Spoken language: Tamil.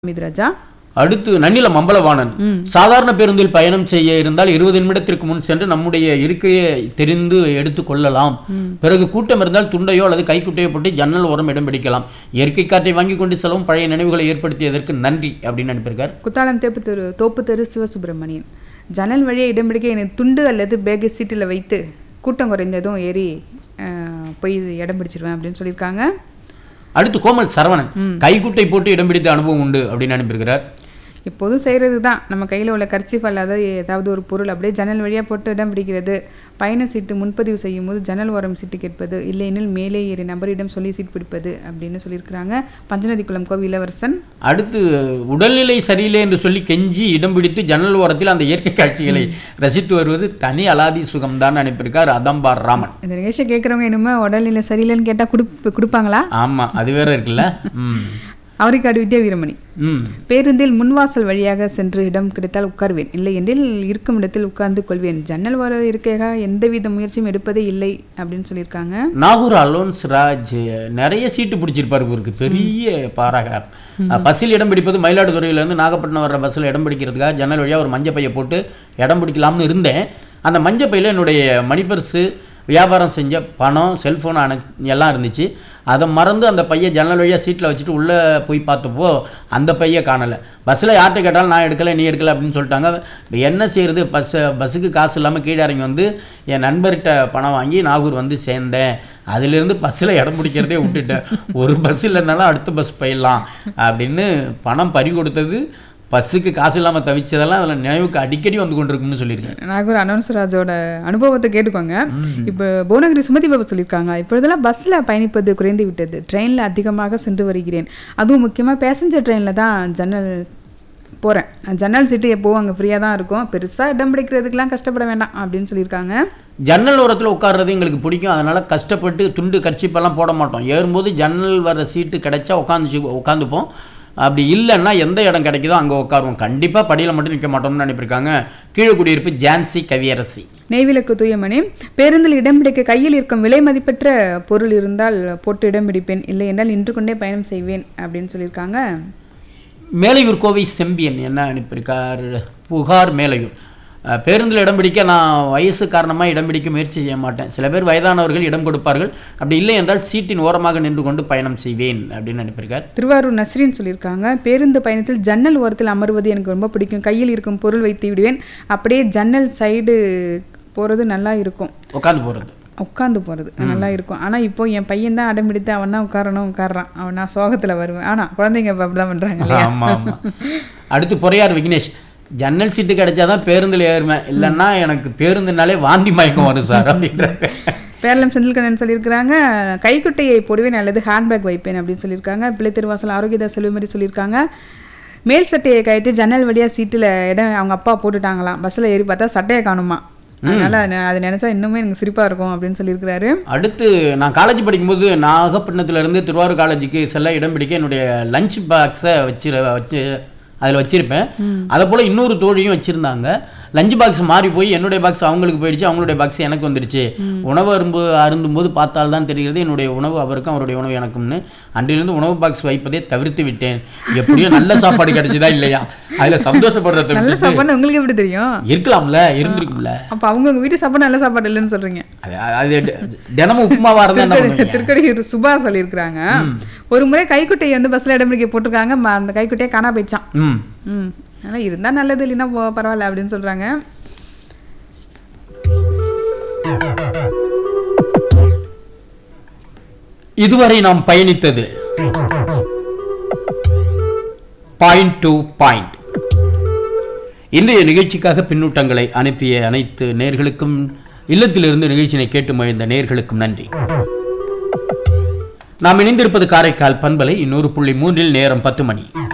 மித்ராஜா அடுத்து நன்னிலம் அம்பலவாணன் சாதாரண பேருந்தில் பயணம் செய்ய இருந்தால் இருபது நிமிடத்திற்கு முன் சென்று நம்முடைய இருக்கையை தெரிந்து எடுத்து கொள்ளலாம் பிறகு கூட்டம் இருந்தால் துண்டையோ அல்லது கைக்குட்டையோ போட்டு ஜன்னல் ஓரம் இடம் பிடிக்கலாம் இயற்கை காற்றை வாங்கி கொண்டு செல்லவும் பழைய நினைவுகளை ஏற்படுத்தியதற்கு நன்றி அப்படின்னு அனுப்பியிருக்கார் குத்தாலம் தேப்பு தெரு தோப்பு தெரு சிவசுப்பிரமணியன் ஜன்னல் வழியே இடம் பிடிக்க எனக்கு துண்டு அல்லது பேக்கை சீட்டில் வைத்து கூட்டம் குறைந்ததும் ஏறி அஹ், போய் இடம் பிடிச்சிருவேன் அப்படின்னு சொல்லியிருக்காங்க அடுத்து கோமல் சரவணன் கைக்குட்டை போட்டு இடம் பிடித்த அனுபவம் உண்டு அப்படின்னு அனுப்பியிருக்கிறார் எப்போதும் செய்கிறது தான் நம்ம கையில் உள்ள கர்ச்சிஃப் அல்லாத ஏதாவது ஒரு பொருள் அப்படியே ஜன்னல் வழியாக போட்டு இடம் பிடிக்கிறது பயண சீட்டு முன்பதிவு செய்யும் போது ஜன்னல் ஓரம் சீட்டு கேட்பது இல்லையெனில் மேலே ஏறி நபரிடம் சொல்லி சீட் பிடிப்பது அப்படின்னு சொல்லியிருக்கிறாங்க பஞ்சநதி குளம் கோவி இளவரசன் அடுத்து உடல்நிலை சரியில்லை என்று சொல்லி கெஞ்சி இடம் பிடித்து ஜன்னல் ஓரத்தில் அந்த இயற்கை காட்சிகளை ரசித்து வருவது தனி அலாதி சுகம்தான் அனுப்பியிருக்கார் அதம்பார் ராமன் இந்த நிகழ்ச்சியை கேட்குறவங்க இனிமே உடல்நிலை சரியில்லைன்னு கேட்டால் கொடுப்பு கொடுப்பாங்களா ஆமா அது வேற இருக்குல்ல ம் அவரைக்காடு வித்யா வீரமணி ம் பேருந்தில் முன்வாசல் வழியாக சென்று இடம் கிடைத்தால் உட்கார்வேன் இல்லை என்றில் இருக்கும் இடத்தில் உட்கார்ந்து கொள்வேன் ஜன்னல் வர இருக்கையாக எந்தவித முயற்சியும் எடுப்பதே இல்லை அப்படின்னு சொல்லியிருக்காங்க நாகூர் அலோன்ஸ் ராஜ் நிறைய சீட்டு பிடிச்சிருப்பாரு இவருக்கு பெரிய பாராகிராஃப் பஸ்ஸில் இடம் பிடிப்பது மயிலாடுதுறையிலேருந்து நாகப்பட்டினம் வர்ற பஸ்ஸில் இடம் பிடிக்கிறதுக்காக ஜன்னல் வழியாக ஒரு மஞ்சள் பையை போட்டு இடம் பிடிக்கலாம்னு இருந்தேன் அந்த மஞ்சள் பையில் என்னுடைய மணிப்பர்ஸு வியாபாரம் செஞ்ச பணம் செல்ஃபோன் அனை எல்லாம் இருந்துச்சு அதை மறந்து அந்த பையை ஜன்னல் வழியாக சீட்டில் வச்சுட்டு உள்ளே போய் பார்த்தப்போ அந்த பையை காணலை பஸ்ஸில் யார்கிட்ட கேட்டாலும் நான் எடுக்கலை நீ எடுக்கலை அப்படின்னு சொல்லிட்டாங்க இப்ப என்ன செய்யறது பஸ் பஸ்ஸுக்கு காசு இல்லாமல் கீழே இறங்கி வந்து என் நண்பர்கிட்ட பணம் வாங்கி நாகூர் வந்து சேர்ந்தேன் அதிலிருந்து பஸ்ஸில் இடம் பிடிக்கிறதே விட்டுட்டேன் ஒரு பஸ் இல்லைனாலும் அடுத்த பஸ் போயிடலாம் அப்படின்னு பணம் பறி கொடுத்தது பஸ்ஸுக்கு காசு இல்லாமல் தவிச்சதெல்லாம் அதில் நினைவுக்கு அடிக்கடி வந்து கொண்டிருக்கும்னு சொல்லியிருக்கேன் நாகூர் அனௌன்சராஜோட அனுபவத்தை கேட்டுக்கோங்க இப்போ புவனகிரி சுமதி பாபு சொல்லியிருக்காங்க இப்பொழுதெல்லாம் பஸ்ஸில் பயணிப்பது குறைந்து விட்டது ட்ரெயினில் அதிகமாக சென்று வருகிறேன் அதுவும் முக்கியமாக பேசஞ்சர் ட்ரெயினில் தான் ஜன்னல் போகிறேன் ஜன்னல் சீட்டு எப்போவும் அங்கே ஃப்ரீயாக தான் இருக்கும் பெருசாக இடம் பிடிக்கிறதுக்கெலாம் கஷ்டப்பட வேண்டாம் அப்படின்னு சொல்லியிருக்காங்க ஜன்னல் ஓரத்தில் உட்கார்றது எங்களுக்கு பிடிக்கும் அதனால் கஷ்டப்பட்டு துண்டு கர்ச்சிப்பெல்லாம் போட மாட்டோம் ஏறும்போது ஜன்னல் வர சீட்டு கிடைச்சா உட்காந்து உட்காந்துப்போம் அப்படி இல்லைன்னா எந்த இடம் கிடைக்குதோ அங்கே உட்காருவோம் கண்டிப்பாக படியில் மட்டும் நிற்க மாட்டோம்னு அனுப்பியிருக்காங்க கீழே குடியிருப்பு ஜான்சி கவியரசி நெய்விளக்கு தூயமணி பேருந்தில் இடம் பிடிக்க கையில் இருக்கும் விலை மதிப்பற்ற பொருள் இருந்தால் போட்டு இடம் பிடிப்பேன் இல்லை என்றால் நின்று கொண்டே பயணம் செய்வேன் அப்படின்னு சொல்லியிருக்காங்க மேலையூர் கோவை செம்பியன் என்ன அனுப்பியிருக்கார் புகார் மேலையூர் அஹ், பேருந்தில் இடம் பிடிக்க நான் வயசு காரணமாக இடம் பிடிக்க முயற்சி செய்ய மாட்டேன் சில பேர் வயதானவர்கள் இடம் கொடுப்பார்கள் அப்படி இல்லை என்றால் சீட்டின் ஓரமாக நின்று கொண்டு பயணம் செய்வேன் அப்படின்னு அனுப்பியிருக்கார் திருவாரூர் நஸ்ரீன் சொல்லியிருக்காங்க பேருந்து பயணத்தில் ஜன்னல் ஓரத்தில் அமர்வது எனக்கு ரொம்ப பிடிக்கும் கையில் இருக்கும் பொருள் வைத்து விடுவேன் அப்படியே ஜன்னல் சைடு போகிறது நல்லா இருக்கும் உட்காந்து போகிறது உட்காந்து போகிறது நல்லா இருக்கும் ஆனால் இப்போ என் பையன் தான் அடம் பிடித்து அவன் தான் உட்காரணும் உட்காடுறான் அவன் நான் சோகத்தில் வருவேன் ஆனால் குழந்தைங்க இப்போ அப்படிதான் பண்ணுறாங்க இல்லையா ஆமா ஆமா அடுத்து பொறையார் விக்னேஷ் ஜன்னல் சீட்டு கிடைச்சாதான் பேருந்தில் ஏறுவேன் இல்லைன்னா எனக்கு பேருந்துனாலே வாந்தி மயக்கம் வரும் சார் அப்படின்றாங்க பேரளம் செந்தில்கண்ணன் சொல்லியிருக்கிறாங்க கைக்குட்டையை போடுவேன் அல்லது ஹேண்ட்பேக் வைப்பேன் அப்படின்னு சொல்லியிருக்காங்க பிள்ளை திருவாசல் ஆரோக்கியதாஸ் செல்வமரி சொல்லியிருக்காங்க மேல் சட்டையை கழிட்டு ஜன்னல் வழியாக சீட்டில் இடம் அவங்க அப்பா போட்டுட்டாங்களாம் பஸ்ஸில் ஏறி பார்த்தா சட்டையை காணுமா அதனால அது- அது நினைச்சா இன்னுமே எனக்கு சிரிப்பா இருக்கும் அப்படின்னு சொல்லியிருக்கிறாரு அடுத்து நான் காலேஜ் படிக்கும்போது நாகப்பட்டினத்துல இருந்து திருவாரூர் காலேஜுக்கு செல்ல இடம் பிடிக்க என்னுடைய லஞ்ச் பாக்ஸை வச்சு வச்சு அதில் வச்சிருப்பேன் அதை போல் இன்னொரு தோழியும் வச்சுருந்தாங்க லஞ்ச் பாக்ஸ் மாறி போய் என்னுடைய பாக்ஸ் அவங்களுக்கு போயிடுச்சு அவங்களுடைய பாக்ஸ் எனக்கு வந்துடுச்சு உணவு அரும்பு அருந்தும்போது பார்த்தால் தான் தெரிகிறது என்னுடைய உணவு அவருக்கும் அவருடைய உணவு எனக்கும்னு அன்றிலிருந்து உணவு பாக்ஸ் வைப்பதை தவிர்த்து விட்டேன் எப்படியோ நல்ல சாப்பாடு கிடைச்சதா இல்லையா அதில் சந்தோஷப்படுறத நல்ல விட்டுட்டு சாப்பாடு உங்களுக்கு எப்படி தெரியும் இருக்கலாம்ல இருந்திருக்கும்ல அப்ப அவங்க உங்க வீட்டு சாப்பாடு நல்ல சாப்பாடு இல்லைன்னு சொல்றீங்க அது அது தினமும் உப்புமாவா இருந்தா என்ன பண்ணுவீங்க திருக்கடையூர் சுபா சொல்லியிருக்கிறாங்க ஒரு முறை கைக்குட்டையை வந்து பஸ்ல இடம் பிடிக்க போட்டிருக்காங்க ம- அந்த கைக்குட்டையை காணா போயிடுச்சான் ம் ம் ஆனா இருந்தா நல்லது இல்லைன்னா போ- பரவாயில்ல அப்படின்னு சொல்றாங்க இதுவரை நாம் பயணித்தது பாயிண்ட் டு பாயிண்ட் இன்றைய நிகழ்ச்சிக்காக பின்னூட்டங்களை அனுப்பிய அனைத்து நேர்களுக்கும் இல்லத்திலிருந்து நிகழ்ச்சியினை கேட்டு மகிழ்ந்த நேர்களுக்கும் நன்றி நாம் இணைந்திருப்பது காரைக்கால் பண்பலை இன்னொரு புள்ளி மூன்றில் நேரம் பத்து மணி